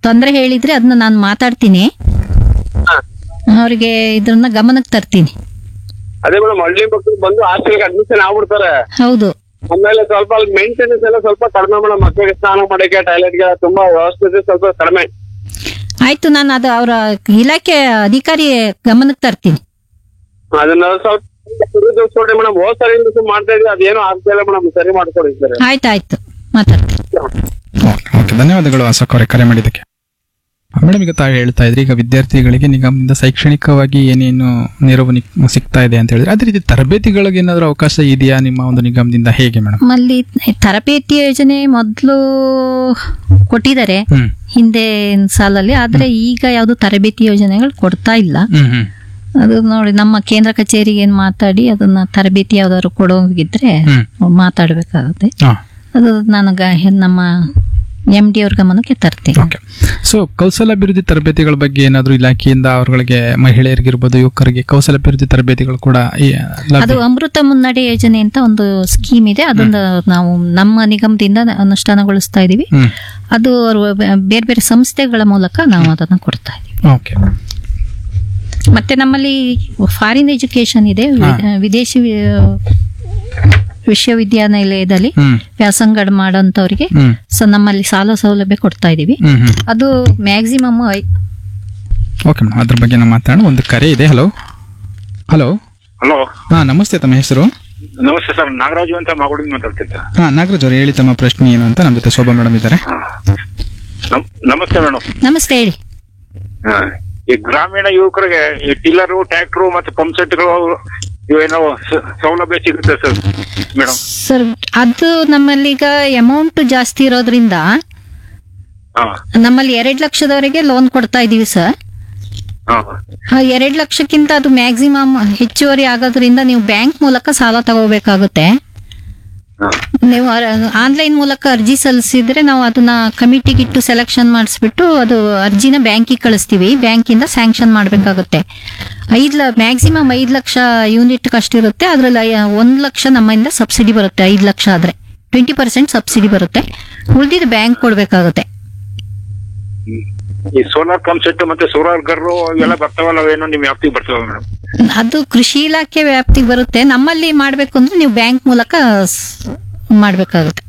ತೊಂದರೆ ಹೇಳಿದ್ರೆ ಅದನ್ನ ನಾನು ಮಾತಾಡ್ತೀನಿ ಹಾ. ಅವ್ರಿಗೆ ಇದನ್ನ ಗಮನಕ್ಕೆ ತರ್ತೀನಿ ಅದೇ ಮೇಡಮ್ ಹಳ್ಳಿ ಮಕ್ಕಳು ಬಂದು ಹಾಸ್ಟೆಲ್ಗೆ ಅಡ್ಮಿಷನ್ ಆಗ್ಬಿಡ್ತಾರೆ ಹೌದು ಆಮೇಲೆ ಸ್ವಲ್ಪ ಅಲ್ಲಿ ಮೇಂಟೆನೆನ್ಸ್ ಎಲ್ಲ ಸ್ವಲ್ಪ ಕಡಿಮೆ ಮೇಡಮ್ ಮಕ್ಕಳಿಗೆ ಸ್ನಾನ ಮಾಡಕ್ಕೆ ಟಾಯ್ಲೆಟ್ಗೆ ತುಂಬಾ ವ್ಯವಸ್ಥೆ ಸ್ವಲ್ಪ ಕಡಿಮೆ ಆಯ್ತು ನಾನು ಅದು ಅವರ ಇಲಾಖೆ ಅಧಿಕಾರಿ ಗಮನಕ್ಕೆ ತರ್ತೀನಿ ಅದನ್ನ ಸ್ವಲ್ಪ ನೋಡಿ ಮೇಡಮ್ ಹೋದ್ ಸರಿ ಇಂದ ಮಾಡ್ತಾ ಇದ್ವಿ ಅದೇನೋ ಆಗ್ತಾ ಇಲ್ಲ ಮೇಡಮ್ ಸರಿ ಮಾಡ್ಕೊಡಿ ಸರ್ ಆಯ್ತು ಆಯ್ತು ಮಾತಾಡ್ತೀನಿ ಓಕೆ ಓಕೆ ಧನ್ಯವಾದಗಳು ಅಶೋಕ್ ಅವರೇ ಕರೆ ಮಾಡಿದ್ದಕ್ಕೆ ಮೇಡಮ್ ಈಗ ತಾವು ಹೇಳ್ತಾ ಇದ್ರಿ ಈಗ ವಿದ್ಯಾರ್ಥಿಗಳಿಗೆ ನಿಗಮದಿಂದ ಶೈಕ್ಷಣಿಕವಾಗಿ ಏನೇನು ನೆರವು ನಿಕ್- ಸಿಗ್ತಾ ಇದೆ ಅಂತ ಹೇಳಿದ್ರೆ ಅದೇ ರೀತಿ ತರಬೇತಿಗಳಿಗೆ ಏನಾದರೂ ಅವಕಾಶ ಇದೆಯಾ ನಿಮ್ಮ ಒಂದು ನಿಗಮದಿಂದ ಹೇಗೆ ಮೇಡಮ್ ನಮ್ಮಲ್ಲಿ ತರಬೇತಿ ಯೋಜನೆ ಮೊದಲು ಕೊಟ್ಟಿದ್ದಾರೆ ಹ್ಮ್ ಹಿಂದೆ ಸಾಲಲ್ಲಿ ಆದ್ರೆ ಈಗ ಯಾವುದು ತರಬೇತಿ ಯೋಜನೆಗಳು ಕೊಡ್ತಾ ಇಲ್ಲ ಹ್ಮ್ ಹ್ಮ್ ಅದು ನೋಡಿ ನಮ್ಮ ಕೇಂದ್ರ ಕಚೇರಿಗೆ ಏನ್ ಮಾತಾಡಿ ಅದನ್ನ ತರಬೇತಿ ಯಾವ್ದಾದ್ರು ಕೊಡೋಗಿದ್ರೆ ಹ್ಮ್ ಮಾತಾಡ್ಬೇಕಾಗುತ್ತೆ ಹಾ ಅದು ನನಗ ನಮ್ಮ ಎಂ ಡಿ ಅವ್ರ ಗಮನಕ್ಕೆ ತರ್ತೀನಿ ಓಕೆ ಸೊ ಕೌಶಲಾಭಿವೃದ್ಧಿ ತರಬೇತಿಗಳ ಬಗ್ಗೆ ಏನಾದರೂ ಇಲಾಖೆಯಿಂದ ಅವರುಗಳಿಗೆ ಮಹಿಳೆಯರಿಗಿರ್ಬೋದು ಯುವಕರಿಗೆ ಕೌಶಲಾಭಿವೃದ್ಧಿ ತರಬೇತಿಗಳು ಕೂಡ ಈ ಲಭ್ಯ ಅದು ಅಮೃತ ಮುನ್ನಡೆ ಯೋಜನೆ ಅಂತ ಒಂದು ಸ್ಕೀಮ್ ಇದೆ ಅದನ್ನ ನಾವು ನಮ್ಮ ನಿಗಮದಿಂದ ಅನುಷ್ಠಾನಗೊಳಿಸ್ತಾ ಇದೀವಿ ಹ್ಮ್ ಅದು ಅವ್ರು ಬೇರೆ ಬೇರೆ ಸಂಸ್ಥೆಗಳ ಮೂಲಕ ನಾವು ಅದನ್ನ ಕೊಡ್ತಾ ಇದೀವಿ ಓಕೆ ಮತ್ತೆ ನಮ್ಮಲ್ಲಿ ಫಾರಿನ್ ಎಜುಕೇಶನ್ ಇದೆ ವಿ- ವಿದೇಶಿ ವಿ- ವಿಶ್ವವಿದ್ಯಾನಿಲಯದಲ್ಲಿ ಹ್ಮ್ ವ್ಯಾಸಂಗ ಮಾಡೋಂಥವ್ರಿಗೆ ಹ್ಮ್ ಸೊ ನಮ್ಮಲ್ಲಿ ಸಾಲ ಸೌಲಭ್ಯ ಕೊಡ್ತಾ ಇದೀವಿ ಹ್ಮ್ ಹ್ಮ್ ಅದು ಮ್ಯಾಕ್ಸಿಮಮ್ ಓಕೆ ಮೇಡಮ್ ಅದ್ರ ಬಗ್ಗೆ ನಾವು ಮಾತಾಡೋಣ ಒಂದು ಕರೆ ಇದೆ ಹಲೋ ಹಲೋ ಹಲೋ ಹಾ ನಮಸ್ತೆ ತಮ್ಮ ಹೆಸರು ನಮಸ್ತೆ ಸರ್ ನಾಗರಾಜು ಅಂತ ಮಾಗುಡಿಂದ ಮಾತಾಡ್ತಿದ್ದೆ ಹಾ ನಾಗರಾಜ್ ಅವರು ಹೇಳಿ ತಮ್ಮ ಪ್ರಶ್ನೆ ಏನು ಅಂತ ನಮ್ಮ ಜೊತೆ ಶೋಭಾ ಮೇಡಮ್ ಇದ್ದಾರೆ ನಮಸ್ತೆ ಮೇಡಮ್ ನಮಸ್ತೆ ಹೇಳಿ ಈ ಗ್ರಾಮೀಣ ಯುವಕರಿಗೆ ಈ ಟಿಲ್ಲರು ಟ್ರ್ಯಾಕ್ಟರ್ ಮತ್ತೆ ಪಂಪ್ ಸೆಟ್ಗಳು ಇವೇನೋ ಸ- ಸೌಲಭ್ಯ ಸಿಗುತ್ತೆ ಸರ್ ಮೇಡಮ್ ಸರ್ ಅದು ನಮ್ಮಲ್ಲಿ ಈಗ ಅಮೌಂಟ್ ಜಾಸ್ತಿ ಇರೋದ್ರಿಂದ ಹಾ ನಮ್ಮಲ್ಲಿ ಎರಡ್ ಲಕ್ಷದವರೆಗೆ ಲೋನ್ ಕೊಡ್ತಾ ಇದೀವಿ ಸರ್ ಹಾ ಆ ಎರಡ್ ಲಕ್ಷಕ್ಕಿಂತ ಅದು ಮ್ಯಾಕ್ಸಿಮಮ್ ಹೆಚ್ಚುವರಿ ಆಗೋದ್ರಿಂದ ನೀವು ಬ್ಯಾಂಕ್ ಮೂಲಕ ಸಾಲ ತಗೋಬೇಕಾಗುತ್ತೆ ಹಾ ನೀವು ಆನ್ಲೈನ್ ಮೂಲಕ ಅರ್ಜಿ ಸಲ್ಲಿಸಿದ್ರೆ ನಾವು ಅದನ್ನ ಕಮಿಟಿಗಿಟ್ಟು ಸೆಲೆಕ್ಷನ್ ಮಾಡಿಸ್ಬಿಟ್ಟು ಅದು ಅರ್ಜಿನ ಬ್ಯಾಂಕಿಗೆ ಕಳಿಸ್ತೀವಿ ಬ್ಯಾಂಕಿಂದ ಸ್ಯಾಂಕ್ಷನ್ ಮಾಡಬೇಕಾಗುತ್ತೆ ಐದು ಲ ಮ್ಯಾಕ್ಸಿಮಮ್ ಐದು ಲಕ್ಷ ಯೂನಿಟ್ ಅಷ್ಟಿರುತ್ತೆ ಅದರಲ್ಲಿ ಒಂದು ಲಕ್ಷ ನಮ್ಮಿಂದ ಸಬ್ಸಿಡಿ ಬರುತ್ತೆ ಐದು ಲಕ್ಷ ಆದ್ರೆ ಟ್ವೆಂಟಿ ಪರ್ಸೆಂಟ್ ಸಬ್ಸಿಡಿ ಬರುತ್ತೆ ಉಳಿದಿದ್ದು ಬ್ಯಾಂಕ್ ಕೊಡಬೇಕಾಗುತ್ತೆ ಈ ಸೋಲಾರ್ ಪಂಪ್ ಸೆಟ್ ಮತ್ತೆ ಸೋಲಾರ್ ಗರ್ರು ಇವೆಲ್ಲ ಬರ್ತಾವಲ್ಲ ಅವೇನೋ ನಿಮ್ ವ್ಯಾಪ್ತಿಗೆ ಬರ್ತಾವ ಮೇಡಮ್ ಅದು ಕೃಷಿ ಇಲಾಖೆ ವ್ಯಾಪ್ತಿಗೆ ಬರುತ್ತೆ ನಮ್ಮಲ್ಲಿ ಮಾಡಬೇಕು ಅಂದ್ರೆ ನೀವು ಬ್ಯಾಂಕ್ ಮೂಲಕ ಸ್- ಮಾಡ್ಬೇಕಾಗುತ್ತೆ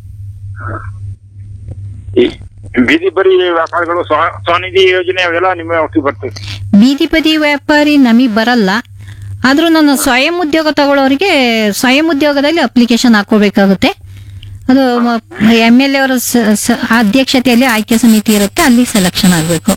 ಈ ಬೀದಿ ಬರಿ ವ್ಯಾಪಾರಗಳು ಸ್ವ- ಸ್ವನಿಧಿ ಯೋಜನೆ ಅವೆಲ್ಲ ನಿಮ್ಮ ವ್ಯಾಪ್ತಿಗೆ ಬರ್ತವೆ ಬೀದಿ ಬದಿ ವ್ಯಾಪಾರಿ ನಮಗೆ ಬರಲ್ಲ ಆದ್ರೂ ನಾನು ಸ್ವಯಂ ಉದ್ಯೋಗ ತಗೊಳ್ಳೋರಿಗೆ ಸ್ವಯಂ ಉದ್ಯೋಗದಲ್ಲಿ ಅಪ್ಲಿಕೇಶನ್ ಹಾಕೋಬೇಕಾಗುತ್ತೆ ಅದು ಎಮ್ ಎಲ್ ಎ ಅವರ ಸ- ಸ- ಅಧ್ಯಕ್ಷತೆಯಲ್ಲಿ ಆಯ್ಕೆ ಸಮಿತಿ ಇರುತ್ತೆ ಅಲ್ಲಿ ಸೆಲೆಕ್ಷನ್ ಆಗಬೇಕು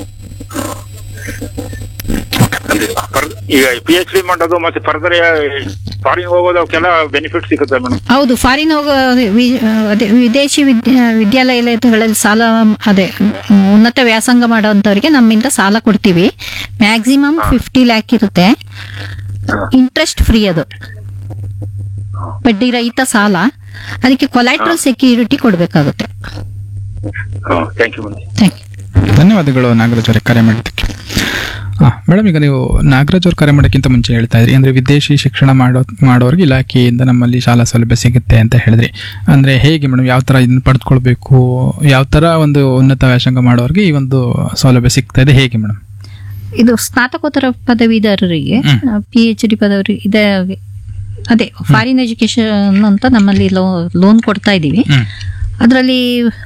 ಫರ್- ಈಗ ಪಿ ಎಚ್ ಡಿ ಮಾಡೋದು ಮತ್ತೆ ಫರ್ದರ್ ಫಾರಿನ್ ಹೋಗೋದು ಅವಕ್ಕೆಲ್ಲ ಬೆನಿಫಿಟ್ ಸಿಗುತ್ತೆ ಮೇಡಮ್ ಹೌದು ಫಾರಿನ್ ಹೋಗೋ ವಿ- ಅದೇ ವಿದೇಶಿ ವಿದ್ಯಾ ವಿದ್ಯಾಲಯಗಳಲ್ಲಿ ಸಾಲ ಅದೇ ಉನ್ನತ ವ್ಯಾಸಂಗ ಮಾಡೋಂಥವ್ರಿಗೆ ನಮ್ಮಿಂದ ಸಾಲ ಕೊಡ್ತೀವಿ ಮ್ಯಾಕ್ಸಿಮಮ್ ಫಿಫ್ಟಿ ಲ್ಯಾಕ್ ಇರುತ್ತೆ ಇಂಟ್ರೆಸ್ಟ್ ಫ್ರೀ ಅದು ಬಡ್ಡಿ ರಹಿತ ಸಾಲ ಅದಕ್ಕೆ ಕೊಲಾಟ್ರಲ್ ಸೆಕ್ಯೂರಿಟಿ ಕೊಡಬೇಕಾಗುತ್ತೆ thank you madam thank you ಧನ್ಯವಾದಗಳು ನಾಗರಾಜ್ ಅವರೇ ಕರೆ ಮಾಡಿದ್ದಕ್ಕೆ ಹಾ ಮೇಡಮ್ ಈಗ ನೀವು ನಾಗರಾಜ್ ಅವ್ರು ಕರೆ ಮಾಡೋಕ್ಕಿಂತ ಮುಂಚೆ ಹೇಳ್ತಾ ಇದ್ರಿ ಅಂದ್ರೆ ವಿದೇಶಿ ಶಿಕ್ಷಣ ಮಾಡೋ ಮಾಡೋರಿಗೆ ಇಲಾಖೆಯಿಂದ ನಮ್ಮಲ್ಲಿ ಶಾಲಾ ಸೌಲಭ್ಯ ಸಿಗುತ್ತೆ ಅಂತ ಹೇಳಿದ್ರಿ ಅಂದ್ರೆ ಹೇಗೆ ಮೇಡಮ್ ಯಾವ ತರ ಇದನ್ನ ಪಡೆದುಕೊಳ್ಬೇಕು ಯಾವ ತರ ಒಂದು ಉನ್ನತ ವ್ಯಾಸಂಗ ಮಾಡೋರಿಗೆ ಈ ಒಂದು ಸೌಲಭ್ಯ ಸಿಗ್ತಾ ಇದೆ ಹೇಗೆ ಮೇಡಮ್ ಇದು ಸ್ನಾತಕೋತ್ತರ ಪದವೀಧರರಿಗೆ ಹ್ಮ್. ಪಿ ಎಚ್ ಡಿ ಪದವಿ ಇದೆ ಅದೇ ಫಾರಿನ್ ಎಜುಕೇಶನ್ ಅಂತ ನಮ್ಮಲ್ಲಿ ಲೋನ್ ಕೊಡ್ತಾ ಇದ್ದೀವಿ ಹ್ಮ್ ಅದರಲ್ಲಿ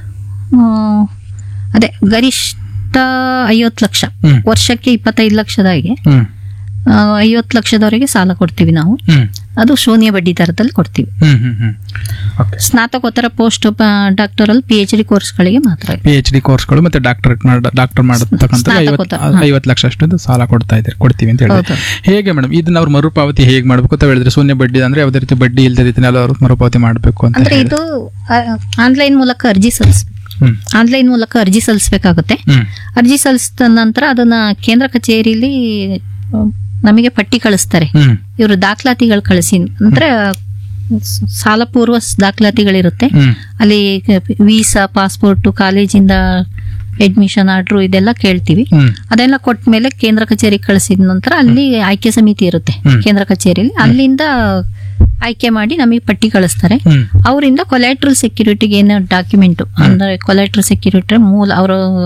ಅದೇ ಗರಿಷ್ಠ ಐವತ್ತು ಲಕ್ಷ ಹ್ಮ್. ವರ್ಷಕ್ಕೆ ಇಪ್ಪತ್ತೈದು ಲಕ್ಷದಾಗೆ ಹ್ಮ್ ಐವತ್ತು ಲಕ್ಷದವರೆಗೆ ಸಾಲ ಕೊಡ್ತೀವಿ ನಾವು ಹ್ಮ್ ಅದು ಶೂನ್ಯ ಬಡ್ಡಿ ದರದಲ್ಲಿ ಕೊಡ್ತೀವಿ ಹ್ಮ್ ಹ್ಮ್ ಹ್ಮ್ ಓಕೆ ಸ್ನಾತಕೋತ್ತರ post doctoral P H D ಕೋರ್ಸ್ಗಳಿಗೆ ಮಾತ್ರ ಪಿ ಎಚ್ ಡಿ ಕೋರ್ಸ್ಗಳು ಮತ್ತೆ ಡಾಕ್ಟರೇಟ್ ಮಾಡ ಡಾಕ್ಟರ್ ಮಾಡತಕ್ಕಂಥ ಸ್ನಾತಕೋತ್ತರ, ಹಾ. ಐವತ್ತು ಲಕ್ಷ ಅಷ್ಟು ಸಾಲ ಕೊಡ್ತಾ ಇದ್ದಾರೆ ಕೊಡ್ತೀವಿ ಅಂತ ಹೇಳಿದ್ರೆ ಹೌದು. ಹೇಗೆ ಮೇಡಮ್ ಇದನ್ನ ಅವ್ರು ಮರುಪಾವತಿ ಹೇಗೆ ಮಾಡಬೇಕು ಅಂತ ಹೇಳಿದ್ರೆ ಶೂನ್ಯ ಬಡ್ಡಿ ಅಂದ್ರೆ ಯಾವುದೇ ರೀತಿ ಬಡ್ಡಿ ಇಲ್ಲದ ರೀತಿಯಲ್ಲಿ ಅವರು ಮರುಪಾವತಿ ಮಾಡಬೇಕು ಅಂತ ಅಂದ್ರೆ ಹೇಳಿ ಇದು ಆನ್ಲೈನ್ ಮೂಲಕ ಅರ್ಜಿ ಸಲ್ಲಿಸ್ ಹ್ಮ್ ಆನ್ಲೈನ್ ಮೂಲಕ ಅರ್ಜಿ ಸಲ್ಲಿಸಬೇಕಾಗುತ್ತೆ ಹ್ಮ್ ಅರ್ಜಿ ಸಲ್ಲಿಸಿದ ನಂತರ ಅದನ್ನ ಕೇಂದ್ರ ಕಚೇರಿಯಲ್ಲಿ ಆ, ನಮಗೆ ಪಟ್ಟಿ ಕಳಿಸ್ತಾರೆ ಹ್ಮ್ ಇವರು ದಾಖಲಾತಿಗಳು ಕಳಿಸಿ ಅಂದ್ರೆ ಸ- ಸಾಲ ಪೂರ್ವ ದಾಖಲಾತಿಗಳಿರುತ್ತೆ ಹ್ಮ್ ಅಲ್ಲಿ ವೀಸಾ ಪಾಸ್ಪೋರ್ಟ್ ಕಾಲೇಜಿಂದ ಅಡ್ಮಿಷನ್ ಆರ್ಡ್ರು ಇದೆಲ್ಲ ಕೇಳ್ತೀವಿ ಹ್ಮ್ ಅದೆಲ್ಲ ಕೊಟ್ಟ ಮೇಲೆ ಕೇಂದ್ರ ಕಚೇರಿಗೆ ಕಳಿಸಿದ ನಂತರ ಅಲ್ಲಿ ಆಯ್ಕೆ ಸಮಿತಿ ಇರುತ್ತೆ ಹ್ಮ್. ಕೇಂದ್ರ ಕಚೇರಿಯಲ್ಲಿ ಅಲ್ಲಿಂದ ಆಯ್ಕೆ ಮಾಡಿ ನಮಗೆ ಪಟ್ಟಿ ಕಳಿಸ್ತಾರೆ ಹ್ಮ್ ಅವರಿಂದ ಕೊಲೆಟ್ರಲ್ ಸೆಕ್ಯೂರಿಟಿಗೆ ಏನೋ ಡಾಕ್ಯುಮೆಂಟ್ ಅಂದ್ರೆ ಕೊಲೆಟ್ರಲ್ ಸೆಕ್ಯೂರಿಟಿ ಮೂಲ ಅವರು